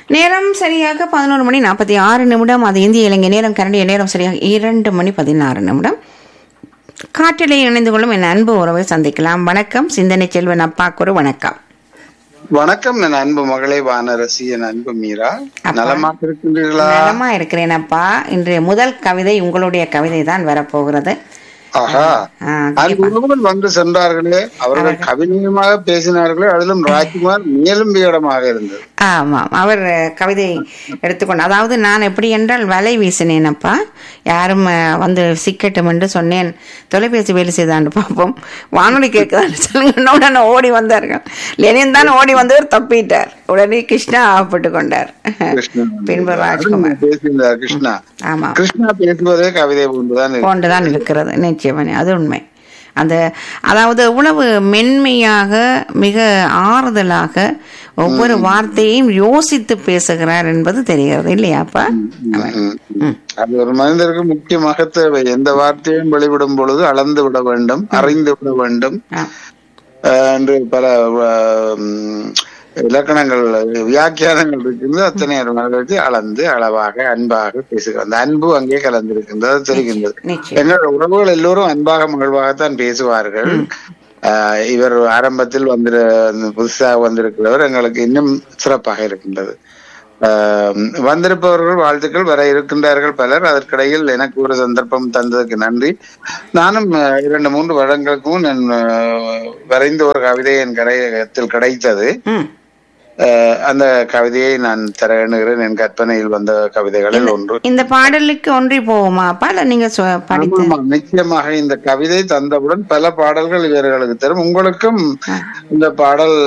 நேரம் சரியாக பதினோரு மணி நாற்பத்தி ஆறு நிமிடம் அது இந்திய இலங்கை நேரம் கரண்டிய நேரம் சரியாக இரண்டு மணி பதினாறு நிமிடம் காற்றிலே இணைந்து கொள்ளும் என் அன்பு உறவை சந்திக்கலாம் வணக்கம் சிந்தனை செல்வன் அப்பாக்கு ஒரு வணக்கம் வணக்கம் என் அன்பு மகளே வானரசி என் அன்பு மீரா அப்பா. நலமாக இருக்கின்றீர்களா நலமா இருக்கிறேன் அப்பா இன்றைய முதல் கவிதை உங்களுடைய கவிதை தான் வரப்போகிறது ஆஹா ஆ, அன்பு உறவுகள் வந்து சென்றார்களே அவர்கள் கவிஞமாக பேசினார்களே அதிலும் ராஜ்குமார் மேலும் விகடமாக இருந்தது ஆமாம் அவர் அஹ், கவிதை எடுத்துக்கொண்டு அதாவது நான் எப்படி என்றால் வலை வீசினேன் அப்பா யாரும் அஹ், வந்து சிக்கட்டும் என்று சொன்னேன் தொலைபேசி வேலை செய்தாண்டு பார்ப்போம் வானொலி கேட்குதான்னு சொல்லுங்க உடனே ஓடி வந்தார்கள் லெனின் தான் ஓடி வந்தவர் தப்பிட்டார் உடனே கிருஷ்ணா ஆகப்பட்டு கொண்டார் கிருஷ்ணா பின்பு ராஜ்குமார் பேசியிருந்தார் கிருஷ்ணா ஆமாம் கிருஷ்ணா பேசுவதே கவிதை போன்றுதான் இருக்கு. கொண்டுதான் இருக்கிறது நிச்சயமானே அது உண்மை அந்த அதாவது எவ்வளவு மென்மையாக மிக ஆறுதலாக ஒவ்வொரு வார்த்தையையும் யோசித்து பேசுகிறார் என்பது தெரிகிறது இல்லையாப்பா ம், ம். அது ஒரு மனிதருக்கு முக்கியமாக தேவை எந்த வார்த்தையும் வெளிவிடும் பொழுது அளந்து விட வேண்டும் அறிந்து விட வேண்டும் ஆ. அஹ் என்று பல அஹ், ம், இலக்கணங்கள் வியாக்கியானங்கள் இருக்கின்றது அத்தனை வச்சு அளந்து அளவாக அன்பாக பேசுகிறது அந்த அன்பு அங்கே கலந்திருக்கின்றது தெரிகின்றது நிச்சயம் எங்கள் உறவுகள் எல்லோரும் அன்பாக மகிழ்வாகத்தான் பேசுவார்கள் ஆஹ் இவர் ஆரம்பத்தில் வந்து புதுசாக வந்திருக்கிறவர் எங்களுக்கு இன்னும் சிறப்பாக இருக்கின்றது ஆஹ் வந்திருப்பவர்கள் வாழ்த்துக்கள் வர இருக்கின்றார்கள் பலர் அதற்கிடையில் எனக்கு ஒரு சந்தர்ப்பம் தந்ததுக்கு நன்றி நானும் ஆஹ் இரண்டு மூன்று வருடங்களுக்கு முன் நான் ஆஹ் வரைந்த ஒரு கவிதை என் கரையத்தில் கிடைத்தது ம் ஆஹ் அந்த கவிதையை நான் தர எண்ணுகிறேன் என் கற்பனையில் வந்த கவிதைகளில் ஒன்று இந்த பாடலுக்கு ஒன்றி போவோமா அப்பா இல்ல நீங்க சொ- படித்து ஆமாம், நிச்சயமாக இந்த கவிதை தந்தவுடன் பல பாடல்கள் இவர்களுக்கு தரும் உங்களுக்கும் இந்த பாடல்